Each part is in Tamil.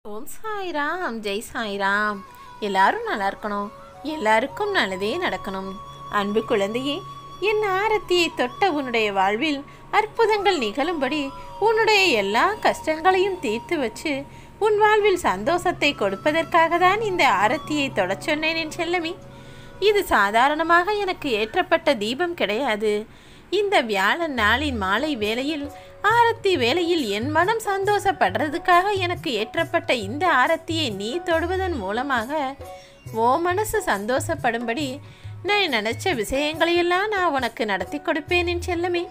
ஓம் சாய்ராம் ஜெய் சாய்ராம் எல்லாரும் நல்லா இருக்கணும் எல்லாருக்கும் நல்லதே நடக்கணும் அன்பு குழந்தையே என் ஆரத்தியை தொட்ட உன்னுடைய வாழ்வில் அற்புதங்கள் நிகழும்படி உன்னுடைய எல்லா கஷ்டங்களையும் தீர்த்து வச்சு உன் வாழ்வில் சந்தோஷத்தை கொடுப்பதற்காக தான் இந்த ஆரத்தியை தொடச் சொன்னேன் என் செல்லமி இது சாதாரணமாக எனக்கு ஏற்றப்பட்ட தீபம் கிடையாது இந்த வியாழன் நாளின் மாலை வேளையில் ஆரத்தி வேளையில் என் மனம் சந்தோஷப்படுறதுக்காக எனக்கு ஏற்றப்பட்ட இந்த ஆரத்தியை நீ தொடுவதன் மூலமாக ஓ மனசு சந்தோஷப்படும்படி நான் நினைச்ச விஷயங்களையெல்லாம் நான் உனக்கு நடத்தி கொடுப்பேன் என் செல்லமே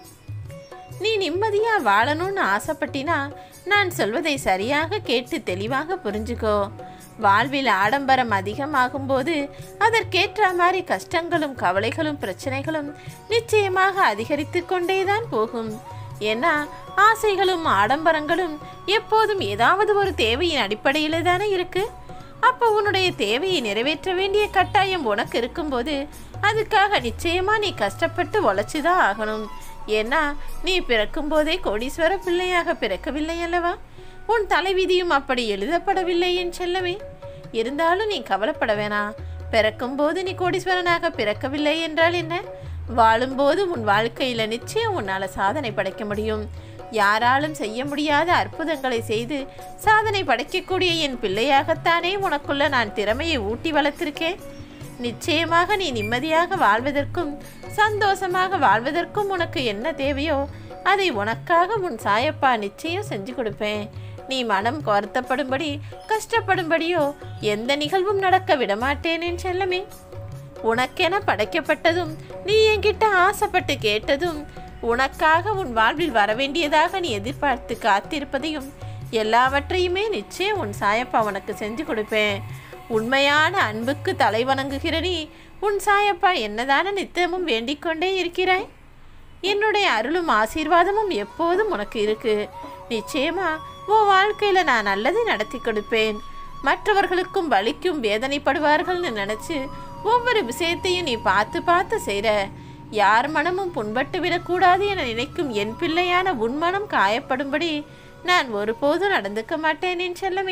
நீ நிம்மதியா வாழணும்னு ஆசைப்பட்டினா நான் சொல்வதை சரியாக கேட்டு தெளிவாக புரிஞ்சுக்கோ வாழ்வில் ஆடம்பரம் அதிகமாகும்போது அதற்கேற்ற மாதிரி கஷ்டங்களும் கவலைகளும் பிரச்சனைகளும் நிச்சயமாக அதிகரித்து கொண்டேதான் போகும் ஏன்னா ஆசைகளும் ஆடம்பரங்களும் எப்போதும் ஏதாவது ஒரு தேவையின் அடிப்படையில் தானே இருக்கு அப்போ உன்னுடைய தேவையை நிறைவேற்ற வேண்டிய கட்டாயம் உனக்கு இருக்கும்போது அதுக்காக நிச்சயமா நீ கஷ்டப்பட்டு உழைச்சுதான் ஆகணும் ஏன்னா நீ பிறக்கும்போதே கோடீஸ்வர பிள்ளையாக பிறக்கவில்லை அல்லவா உன் தலைவிதியும் அப்படி எழுதப்படவில்லை என் செல்லவே இருந்தாலும் நீ கவலைப்பட வேணாம் பிறக்கும்போது நீ கோடீஸ்வரனாக பிறக்கவில்லை என்றால் என்ன வாழும்போது உன் வாழ்க்கையில நிச்சயம் உன்னால சாதனை படைக்க முடியும் யாராலும் செய்ய முடியாத அற்புதங்களை செய்து சாதனை படைக்கக்கூடிய என் பிள்ளையாகத்தானே உனக்குள்ள நான் திறமையை ஊட்டி வளர்த்திருக்கேன் நிச்சயமாக நீ நிம்மதியாக வாழ்வதற்கும் சந்தோஷமாக வாழ்வதற்கும் உனக்கு என்ன தேவையோ அதை உனக்காக உன் சாயப்பா நிச்சயம் செஞ்சு கொடுப்பேன் நீ மனம் வருத்தப்படும்படி கஷ்டப்படும்படியோ எந்த நிகழ்வும் நடக்க விடமாட்டேனேன் செல்லமே உனக்கென படைக்கப்பட்டதும் நீ என்கிட்ட ஆசைப்பட்டு கேட்டதும் உனக்காக உன் வாழ்வில் வரவேண்டியதாக நீ எதிர்பார்த்து காத்திருப்பதையும் எல்லாவற்றையுமே நிச்சயம் உன் சாயப்பா உனக்கு செஞ்சு கொடுப்பேன் உண்மையான அன்புக்கு தலை வணங்குகிற நீ உன் சாயப்பா என்னதான நித்தமும் வேண்டிக் கொண்டே இருக்கிறாய் என்னுடைய அருளும் ஆசீர்வாதமும் எப்போதும் உனக்கு இருக்கு நிச்சயமா உன் வாழ்க்கையில நான் நல்லதை நடத்தி கொடுப்பேன் மற்றவர்களுக்கும் வலிக்கும் வேதனைப்படுவார்கள்னு நினைச்சு ஒவ்வொரு விஷயத்தையும் நீ பார்த்து பார்த்து செய்ற யார் மனமும் புண்பட்டு விடக்கூடாது என நினைக்கும் என் பிள்ளையான உன் மனம் காயப்படும்படி நான் ஒருபோதும் நடந்துக்க மாட்டேன் என் செல்லமே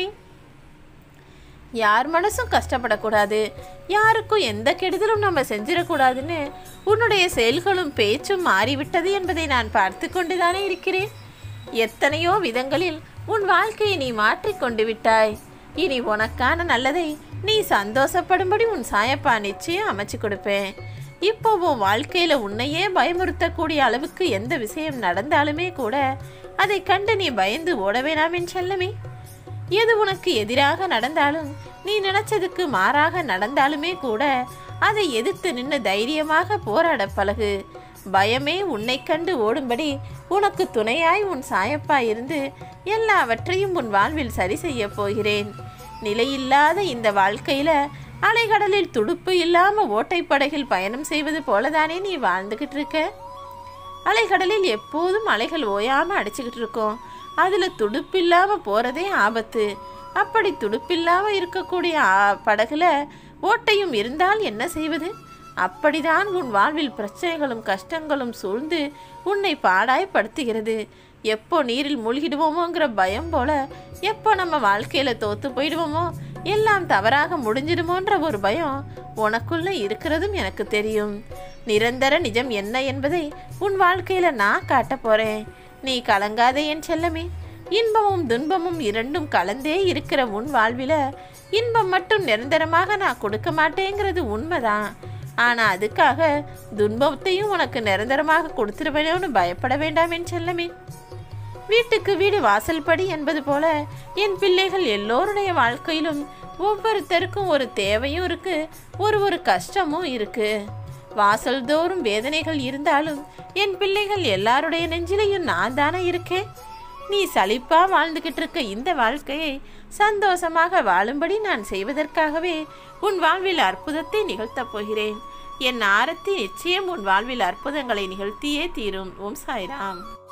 யார் மனசும் கஷ்டப்படக்கூடாது யாருக்கும் எந்த கெடுதலும் நம்ம செஞ்சிடக்கூடாதுன்னு உன்னுடைய செயல்களும் பேச்சும் மாறிவிட்டது என்பதை நான் பார்த்து கொண்டுதானே இருக்கிறேன் எத்தனையோ விதங்களில் உன் வாழ்க்கையை நீ மாற்றிக் கொண்டு விட்டாய் இனி உனக்கான நல்லதை நீ சந்தோஷப்படும்படி உன் சாயப்பா நிச்சயம் அமைச்சு கொடுப்பேன் இப்போ உன் வாழ்க்கையில உன்னையே பயமுறுத்தக்கூடிய அளவுக்கு எந்த விஷயம் நடந்தாலுமே கூட அதை கண்டு நீ பயந்து ஓட வேணாமின் செல்லமே எது உனக்கு எதிராக நடந்தாலும் நீ நினைச்சதுக்கு மாறாக நடந்தாலுமே கூட அதை எதிர்த்து நின்று தைரியமாக போராட பழகு பயமே உன்னை கண்டு ஓடும்படி உனக்கு துணையாய் உன் சாயப்பா இருந்து எல்லாவற்றையும் உன் வாழ்வில் சரி செய்ய போகிறேன் நிலையில்லாத இந்த வாழ்க்கையில அலைகடலில் துடுப்பு இல்லாம ஓட்டைப்படகில் பயணம் செய்வது போலதானே நீ வாழ்ந்துகிட்டு இருக்க அலைகடலில் எப்போதும் அலைகள் ஓயாம அடிச்சுக்கிட்டு இருக்கோம் அதுல துடுப்பில்லாம போறதே ஆபத்து அப்படி துடுப்பில்லாம இருக்கக்கூடிய ஆ- படகுல ஓட்டையும் இருந்தால் என்ன செய்வது அப்படிதான் உன் வாழ்வில் பிரச்சனைகளும் கஷ்டங்களும் சூழ்ந்து உன்னை பாடாய்படுத்துகிறது எப்போ நீரில் மூழ்கிடுவோமோங்கிற பயம் போல எப்போ நம்ம வாழ்க்கையில தோத்து போயிடுவோமோ எல்லாம் தவறாக முடிஞ்சிடுமோன்ற ஒரு பயம் உனக்குள்ள இருக்கிறதும் எனக்கு தெரியும் நிரந்தர நிஜம் என்ன என்பதை உன் வாழ்க்கையில நான் காட்ட போறேன் நீ கலங்காதே என் செல்லமே இன்பமும் துன்பமும் இரண்டும் கலந்தே இருக்கிற உன் வாழ்வில இன்பம் மட்டும் நிரந்தரமாக நான் கொடுக்க மாட்டேங்கிறது உண்மைதான் ஆனா அதுக்காக துன்பத்தையும் உனக்கு நிரந்தரமாக கொடுத்துருவேனோன்னு பயப்பட வேண்டாம் என் செல்லமே வீட்டுக்கு வீடு வாசல்படி என்பது போல என் பிள்ளைகள் எல்லோருடைய வாழ்க்கையிலும் ஒவ்வொருத்தருக்கும் ஒரு தேவையும் இருக்கு ஒரு ஒரு கஷ்டமும் இருக்கு வாசல் தோறும் வேதனைகள் இருந்தாலும் என் பிள்ளைகள் எல்லாருடைய நெஞ்சிலையும் நான் தானே இருக்கேன் நீ சலிப்பா வாழ்ந்துகிட்டு இருக்க இந்த வாழ்க்கையை சந்தோஷமாக வாழும்படி நான் செய்வதற்காகவே உன் வாழ்வில் அற்புதத்தை நிகழ்த்தப் போகிறேன் என் ஆரத்தி நிச்சயம் உன் வாழ்வில் அற்புதங்களை நிகழ்த்தியே தீரும் ஓம் சாய்ராம்